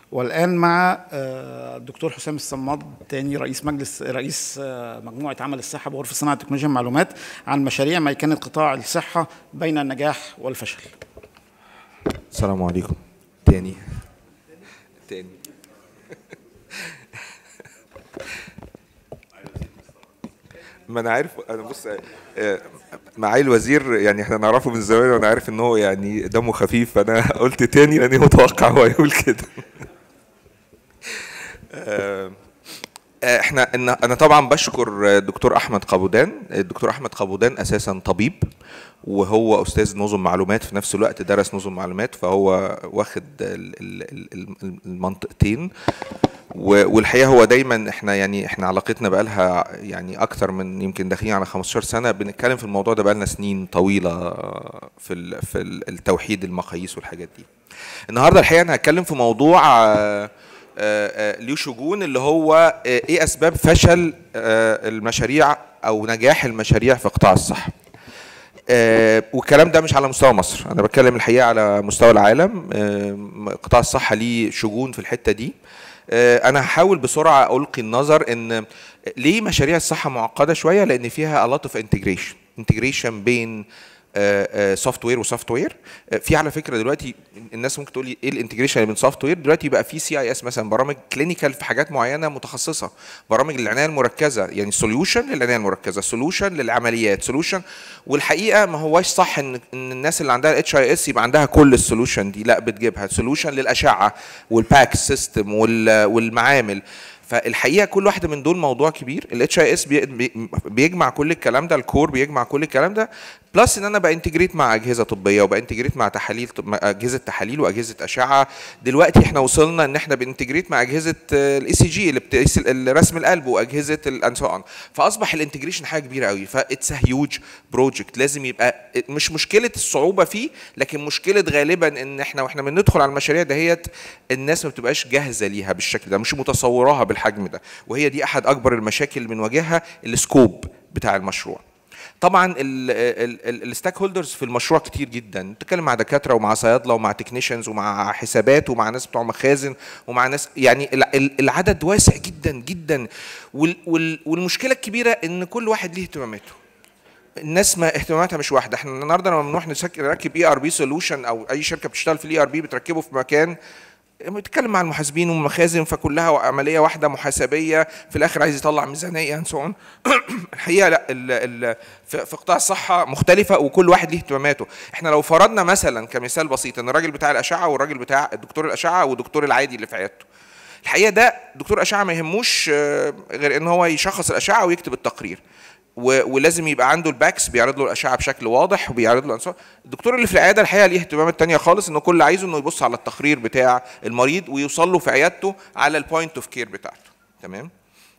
والان مع آه، الدكتور حسام الصماد تاني رئيس مجلس رئيس آه، مجموعه عمل الصحه بغرفه صناعه تكنولوجيا المعلومات عن مشاريع ميكنه قطاع الصحه بين النجاح والفشل. السلام عليكم تاني تاني ما انا عارف انا بص آه، معالي الوزير يعني احنا نعرفه من زمان وانا عارف ان هو يعني دمه خفيف فانا قلت تاني لاني متوقع هو يقول كده آه، آه، احنا إن- انا طبعا بشكر الدكتور احمد قابودان الدكتور احمد قابودان اساسا طبيب وهو استاذ نظم معلومات في نفس الوقت درس نظم معلومات فهو واخد ال- ال- ال- ال- المنطقتين و- والحقيقه هو دايما احنا يعني احنا علاقتنا بقالها يعني اكتر من يمكن داخلين على 15 سنه بنتكلم في الموضوع ده بقالنا سنين طويله في ال- في ال- التوحيد المقاييس والحاجات دي. النهارده الحقيقه انا هتكلم في موضوع آه، آه، آه، ليه شجون اللي هو آه، ايه اسباب فشل آه، المشاريع او نجاح المشاريع في قطاع الصحه. آه، والكلام ده مش على مستوى مصر انا بتكلم الحقيقه على مستوى العالم آه، قطاع الصحه ليه شجون في الحته دي آه، انا هحاول بسرعه القي النظر ان ليه مشاريع الصحه معقده شويه لان فيها a lot of integration integration بين سوفت وير وسوفت وير في على فكره دلوقتي الناس ممكن تقول لي ايه الانتجريشن اللي بين سوفت وير دلوقتي بقى في سي اي اس مثلا برامج كلينيكال في حاجات معينه متخصصه برامج للعنايه المركزه يعني سوليوشن للعنايه المركزه سوليوشن للعمليات سوليوشن والحقيقه ما هواش صح ان ان الناس اللي عندها الاتش اي اس يبقى عندها كل السوليوشن دي لا بتجيبها سوليوشن للاشعه والباك سيستم والمعامل فالحقيقه كل واحده من دول موضوع كبير الاتش اي اس بيجمع كل الكلام ده الكور بيجمع كل الكلام ده بلس ان انا بانتجريت مع اجهزه طبيه وبانتجريت مع تحاليل طب- مع اجهزه تحاليل واجهزه اشعه دلوقتي احنا وصلنا ان احنا بانتجريت مع اجهزه الاي سي جي اللي بتقيس ال- رسم القلب واجهزه الانسان فاصبح الانتجريشن حاجه كبيره قوي فاتس هيوج بروجكت لازم يبقى مش مشكله الصعوبه فيه لكن مشكله غالبا ان احنا واحنا بندخل على المشاريع دهيت الناس ما بتبقاش جاهزه ليها بالشكل ده مش متصوراها بالحجم ده وهي دي احد اكبر المشاكل اللي بنواجهها السكوب بتاع المشروع طبعا الستاك هولدرز في المشروع كتير جدا بتتكلم مع دكاتره ومع صيادله ومع تكنيشنز ومع حسابات ومع ناس بتوع مخازن ومع ناس يعني ال- ال- العدد واسع جدا جدا وال- وال- والمشكله الكبيره ان كل واحد ليه اهتماماته الناس ما اهتماماتها مش واحده احنا النهارده لما بنروح نسك- نركب اي ار بي سولوشن او اي شركه بتشتغل في الاي ار بي بتركبه في مكان بتتكلم مع المحاسبين والمخازن فكلها عمليه واحده محاسبيه في الاخر عايز يطلع ميزانيه and so on الحقيقه لا ال ال في في قطاع الصحه مختلفه وكل واحد ليه اهتماماته احنا لو فرضنا مثلا كمثال بسيط ان الراجل بتاع الاشعه والراجل بتاع الدكتور الاشعه والدكتور العادي اللي في عيادته الحقيقه ده دكتور اشعه ما يهموش آه، غير ان هو يشخص الاشعه ويكتب التقرير و- ولازم يبقى عنده الباكس بيعرض له الاشعه بشكل واضح وبيعرض له أنصار. الدكتور اللي في العياده الحقيقه ليه اهتمامات تانية خالص انه كل اللي عايزه انه يبص على التقرير بتاع المريض ويوصل له في عيادته على البوينت اوف كير بتاعته تمام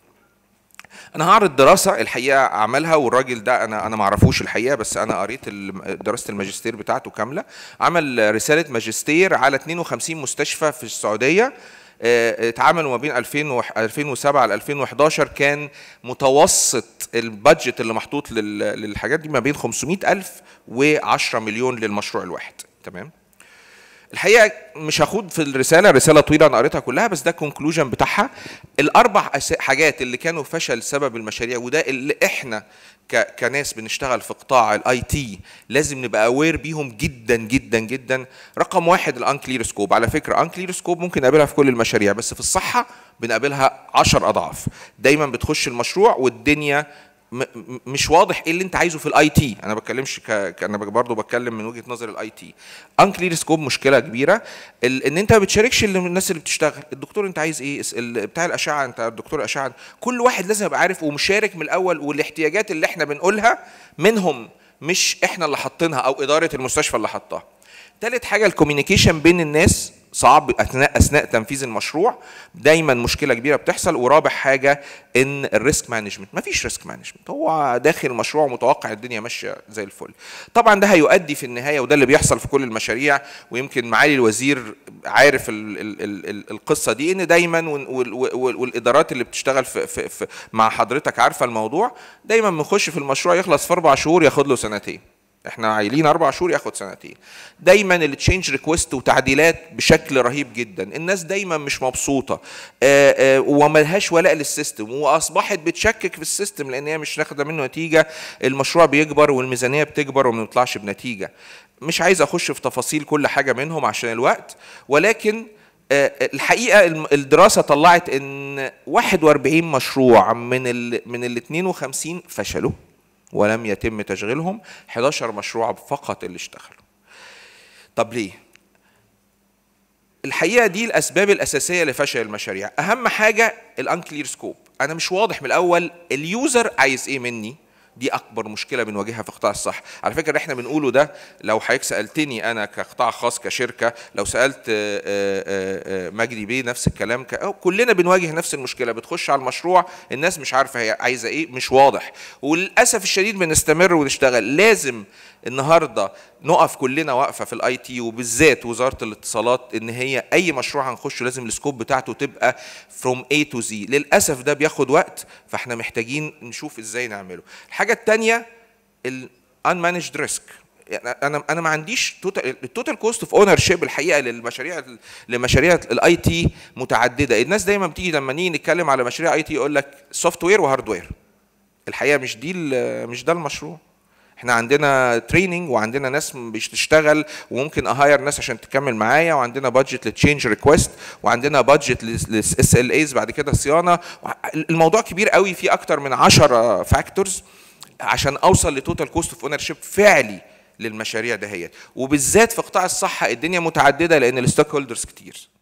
انا هعرض دراسه الحقيقه عملها والراجل ده انا انا ما اعرفوش الحقيقه بس انا قريت ال- دراسه الماجستير بتاعته كامله عمل رساله ماجستير على 52 مستشفى في السعوديه آه، اتعملوا ما بين 2000 و 2007 ل 2011 كان متوسط البادجت اللي محطوط لل- للحاجات دي ما بين 500 ألف و 10 مليون للمشروع الواحد تمام الحقيقه مش هاخد في الرساله رساله طويله انا قريتها كلها بس ده الكونكلوجن بتاعها الاربع أس- حاجات اللي كانوا فشل سبب المشاريع وده اللي احنا ك- كناس بنشتغل في قطاع الاي تي لازم نبقى اوير بيهم جدا جدا جدا رقم واحد الانكلير سكوب على فكره انكلير سكوب ممكن نقابلها في كل المشاريع بس في الصحه بنقابلها 10 اضعاف دايما بتخش المشروع والدنيا م- م- مش واضح ايه اللي انت عايزه في الاي تي انا بتكلمش ك... ك- انا برضه بتكلم من وجهه نظر الاي تي انكلير سكوب مشكله كبيره ال... ان انت ما بتشاركش اللي- الناس اللي بتشتغل الدكتور انت عايز ايه اس- ال... بتاع الاشعه انت الدكتور اشعه كل واحد لازم يبقى عارف ومشارك من الاول والاحتياجات اللي احنا بنقولها منهم مش احنا اللي حاطينها او اداره المستشفى اللي حطاها تالت حاجه الكوميونيكيشن بين الناس صعب اثناء اثناء تنفيذ المشروع دايما مشكله كبيره بتحصل ورابع حاجه ان الريسك مانجمنت مفيش ريسك مانجمنت هو داخل المشروع متوقع الدنيا ماشيه زي الفل طبعا ده هيؤدي في النهايه وده اللي بيحصل في كل المشاريع ويمكن معالي الوزير عارف ال ال ال ال القصه دي ان دايما وال- وال- وال- والادارات اللي بتشتغل في, في, في مع حضرتك عارفه الموضوع دايما بنخش في المشروع يخلص في اربع شهور ياخد له سنتين احنا عايلين اربع شهور ياخد سنتين دايما التشينج ريكوست وتعديلات بشكل رهيب جدا الناس دايما مش مبسوطه آه، آه، وملهاش ولاء للسيستم واصبحت بتشكك في السيستم لان هي مش ناخده منه نتيجه المشروع بيكبر والميزانيه بتكبر وما بنطلعش بنتيجه مش عايز اخش في تفاصيل كل حاجه منهم عشان الوقت ولكن آه، الحقيقه الم- الدراسه طلعت ان 41 مشروع من ال من ال 52 فشلوا ولم يتم تشغيلهم 11 مشروع فقط اللي اشتغلوا طب ليه الحقيقه دي الاسباب الاساسيه لفشل المشاريع اهم حاجه الانكلير سكوب انا مش واضح من الاول اليوزر عايز ايه مني دي اكبر مشكله بنواجهها في قطاع الصحه على فكره اللي احنا بنقوله ده لو حضرتك سالتني انا كقطاع خاص كشركه لو سالت آه، آه، آه، مجدي بيه نفس الكلام ك- أو كلنا بنواجه نفس المشكله بتخش على المشروع الناس مش عارفه هي عايزه ايه مش واضح وللاسف الشديد بنستمر ونشتغل لازم النهارده نقف كلنا واقفه في الاي تي وبالذات وزاره الاتصالات ان هي اي مشروع هنخشه لازم السكوب بتاعته تبقى فروم اي تو زي للاسف ده بياخد وقت فاحنا محتاجين نشوف ازاي نعمله الحاجه الثانيه الانمانجد ريسك يعني انا انا ما عنديش توتال التوتال كوست اوف اونر شيب الحقيقه للمشاريع لمشاريع الاي تي متعدده الناس دايما بتيجي لما نيجي نتكلم على مشاريع اي تي يقول لك سوفت وير وهاردوير الحقيقه مش دي ال- مش ده المشروع احنا عندنا تريننج وعندنا ناس بتشتغل وممكن اهاير ناس عشان تكمل معايا وعندنا بادجت للتشينج ريكويست وعندنا بادجت للاس ال ايز بعد كده صيانه الموضوع كبير قوي فيه اكتر من 10 فاكتورز عشان اوصل لتوتال كوست اوف اونر شيب فعلي للمشاريع دهيت وبالذات في قطاع الصحه الدنيا متعدده لان الستوك هولدرز كتير